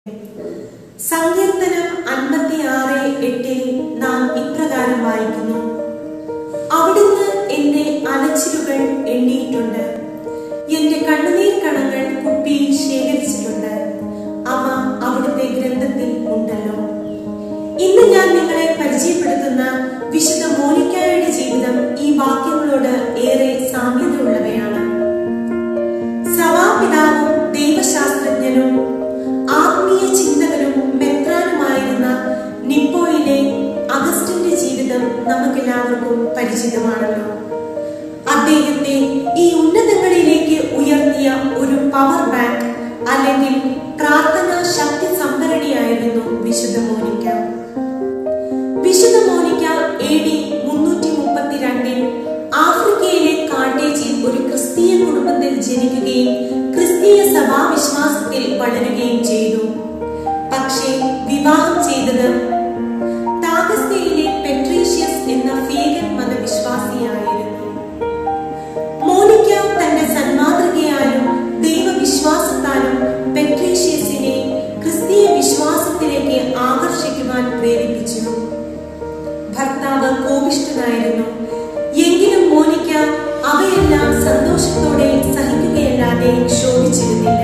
സങ്കീർത്തനം അൻപത്തിയാറ് എട്ടിൽ നാം ഇപ്രകാരം വായിക്കുന്നു അവിടുന്ന് എന്റെ അലച്ചിലുകൾ എണ്ണിയിട്ടുണ്ട് എന്റെ കണ്ണുനീർ കണങ്ങൾ കുപ്പിയിൽ ശേഖരിച്ചിട്ടുണ്ട് അവ അവിടുത്തെ ഗ്രന്ഥത്തിൽ ഉണ്ടല്ലോ ഇന്ന് ഞാൻ നിങ്ങളെ പരിചയപ്പെടുത്തുന്ന വിശുദ്ധ മോനിക്കായുടെ ജീവിതം ഈ വാക്യങ്ങളോട് ഏറെ സാമ്യതയുള്ളവയാണ് സഭാപിതാവും ദൈവശാസ്ത്രജ്ഞനും ആത്മീയ ചിന്തകനും മെത്രാനുമായിരുന്ന നിപ്പോയിലെ അഗസ്റ്റിന്റെ ജീവിതം നമുക്കെല്ലാവർക്കും പരിചിതമാണല്ലോ അദ്ദേഹത്തെ ഈ ഉന്നതങ്ങളിലേക്ക് ഉയർത്തിയ ഒരു പവർ ബാങ്ക് അല്ലെങ്കിൽ പ്രാർത്ഥനാ ശക്തി സംഭരണിയായിരുന്നു വിശുദ്ധ മോനിക്ക വിശുദ്ധ മോനിക്ക എ ഡി മുന്നൂറ്റി മുപ്പത്തിരണ്ടിൽ ആഫ്രിക്കയിലെ കാട്ടേജിൽ ഒരു ക്രിസ്തീയ കുടുംബത്തിൽ ജനിക്കുകയും ക്രിസ്തീയ സഭാവിശ്വാസത്തിൽ വളരുകയും ചെയ്തു പക്ഷേ വിവാഹം ചെയ്തത് താഗസ്തയിലെ പെട്രീഷ്യസ് എന്ന ഫേഗൻ മതവിശ്വാസിയായിരുന്നു മോനിക്ക തന്റെ സന്മാതൃകയാലും ദൈവവിശ്വാസത്താലും പെട്രീഷ്യസിനെ ക്രിസ്തീയ വിശ്വാസത്തിലേക്ക് ആകർഷിക്കുവാൻ പ്രേരിപ്പിച്ചു ഭർത്താവ് കോപിഷ്ഠനായിരുന്നു എങ്കിലും മോനിക്ക അവയെല്ലാം സന്തോഷത്തോടെ സഹിക്കുകയല്ലാതെ ശോഭിച്ചിരുന്നില്ല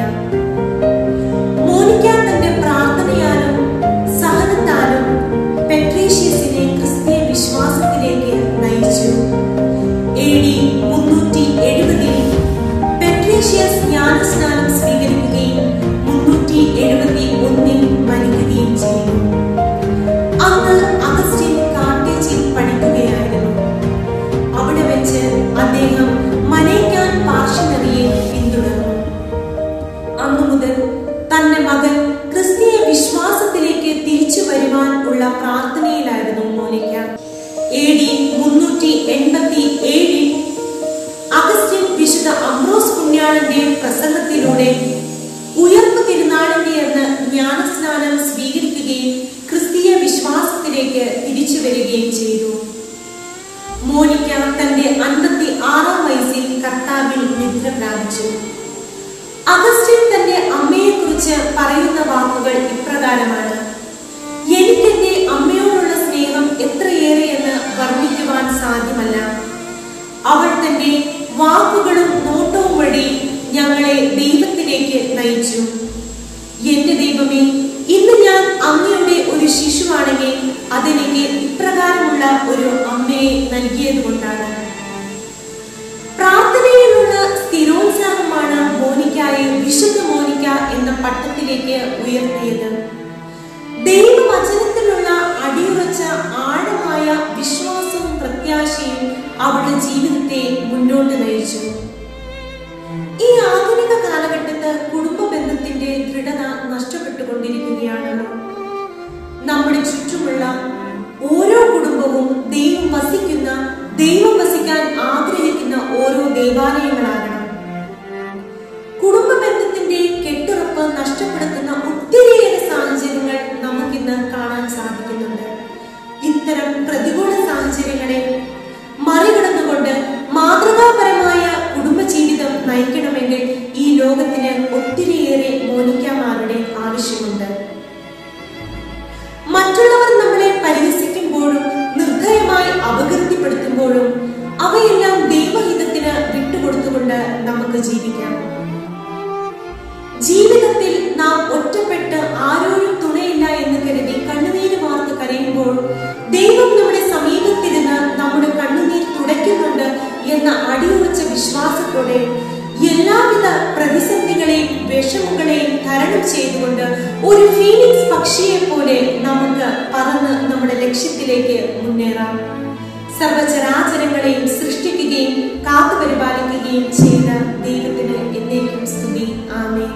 മോനിക്ക തന്റെ പ്രാർത്ഥനയാലും സഹനത്താലും പെട്രീഷ്യസിനെ ക്രിസ്തീയ വിശ്വാസത്തിലേക്ക് നയിച്ചു എ ഡി മുന്നൂറ്റി എഴുപതിൽ പെട്രീഷ്യസ് ജ്ഞാനസ്നാനം സ്വീകരിക്കുകയും മുന്നൂറ്റി എഴുപത്തി ഒന്നിൽ മരിക്കുകയും ചെയ്തു അന്ന് അഗസ്റ്റിൻ കാർട്ടേജിൽ പഠിക്കുകയായിരുന്നു അവിടെ വെച്ച് അദ്ദേഹം മനേക്കാൻ പാർഷനറിയെ പിന്തുടർന്നു അന്നു മുതൽ തന്റെ മകൻ ക്രിസ്തീയ വിശ്വാസത്തിലേക്ക് തിരിച്ചു വരുവാൻ ഉള്ള പ്രാർത്ഥനയിലായിരുന്നു മോനിക്ക എ ഡി മുന്നൂറ്റി എൺപത്തി ഏഴിൽ അഗസ്റ്റിൻ വിശുദ്ധ അമ്രോസ് പുണ്യാളന്റെ പ്രസംഗത്തിലൂടെ ഉയർപ്പ് തിരുനാളിന്റെ അന്ന് ജ്ഞാനസ്നാനം സ്വീകരിക്കുകയും ക്രിസ്തീയ വിശ്വാസത്തിലേക്ക് തിരിച്ചു വരികയും ചെയ്തു മോനിക്ക തന്റെ അൻപത്തി ആറാം വയസ്സിൽ കർത്താവിൽ നിദ്ര പ്രാപിച്ചു അഗസ്റ്റിൻ തന്റെ അമ്മയെ കുറിച്ച് പറയുന്ന വാക്കുകൾ ഇപ്രകാരമാണ് എനിക്കെന്റെ അമ്മയോടുള്ള സ്നേഹം എത്രയേറെ എന്ന് വർണ്ണിക്കുവാൻ സാധ്യമല്ല അവൾ തന്റെ വാക്കുകളും നോട്ടവും വഴി ഞങ്ങളെ ദൈവത്തിലേക്ക് നയിച്ചു എന്റെ ദൈവമേ ഇന്ന് ഞാൻ അങ്ങയുടെ ഒരു ശിശുവാണെങ്കിൽ അതെനിക്ക് ഇപ്രകാരമുള്ള ഒരു അമ്മയെ നൽകിയതുകൊണ്ടാണ് പ്രാർത്ഥനയിലുള്ള സ്ഥിരോത്സാഹമാണ് മോനിക്കായെ വിശുദ്ധ മോനിക്ക എന്ന പട്ടത്തിലേക്ക് ഉയർത്തിയത് ദൈവവചനത്തിലുള്ള അടിയുറച്ച ആഴമായ വിശ്വാസവും പ്രത്യാശയും അവളുടെ ജീവിതത്തെ മുന്നോട്ട് നയിച്ചു ഈ ആധുനിക കാലഘട്ടത്ത് കുടുംബ ബന്ധത്തിന്റെ ദൃഢത നഷ്ടപ്പെട്ടുകൊണ്ടിരിക്കുകയാണല്ലോ നമ്മുടെ ചുറ്റുമുള്ള ഓരോ കുടുംബവും ദൈവം വസിക്കുന്ന ദൈവം വസിക്കാൻ ആഗ്രഹിക്കുന്ന ഓരോ ദേവാലയങ്ങളാകണം കുടുംബ ബന്ധത്തിന്റെ കെട്ടുറപ്പ് നഷ്ടപ്പെടുത്തുന്ന ഒത്തിരിയേറെ സാഹചര്യങ്ങൾ നമുക്കിന്ന് കാണാൻ സാധിക്കുന്നുണ്ട് ഇത്തരം പ്രതികൂല സാഹചര്യങ്ങളെ മറികടന്നുകൊണ്ട് മാതൃകാപരമായ കുടുംബജീവിതം നയിക്കണമെങ്കിൽ ഈ ലോകത്തിന് ഒത്തിരിയേറെ മോനിക്കാമാരുടെ ആവശ്യമുണ്ട് മറ്റുള്ളവർ നമ്മളെ പരിഹസിക്കുമ്പോഴും നിർഭയമായി അപകീർത്തിപ്പെടുത്തുമ്പോഴും അവയെല്ലാം ദൈവഹിതത്തിന് വിട്ടുകൊടുത്തുകൊണ്ട് നമുക്ക് ജീവിക്കാം ജീവിതത്തിൽ നാം ഒറ്റപ്പെട്ട് ആരോരും തുണയില്ല എന്ന് കരുതി കണ്ണുനീര് വാർത്ത് കരയുമ്പോൾ ദൈവം നമ്മുടെ സമീപത്തിരുന്ന് നമ്മുടെ കണ്ണുനീർ തുടയ്ക്കുന്നുണ്ട് എന്ന അടിയുറച്ച വിശ്വാസത്തോടെ എല്ലാവിധ പ്രതിസന്ധികളെയും വിഷമങ്ങളെയും തരണം ചെയ്തുകൊണ്ട് ഒരു ഫീനിക്സ് പക്ഷിയെ പോലെ നമുക്ക് പറന്ന് നമ്മുടെ ലക്ഷ്യത്തിലേക്ക് മുന്നേറാം സർവചരാചരങ്ങളെയും സൃഷ്ടിക്കുകയും കാത്തുപരിപാലിക്കുകയും ചെയ്ത ദൈവത്തിന് എന്നേക്കും സ്തുതി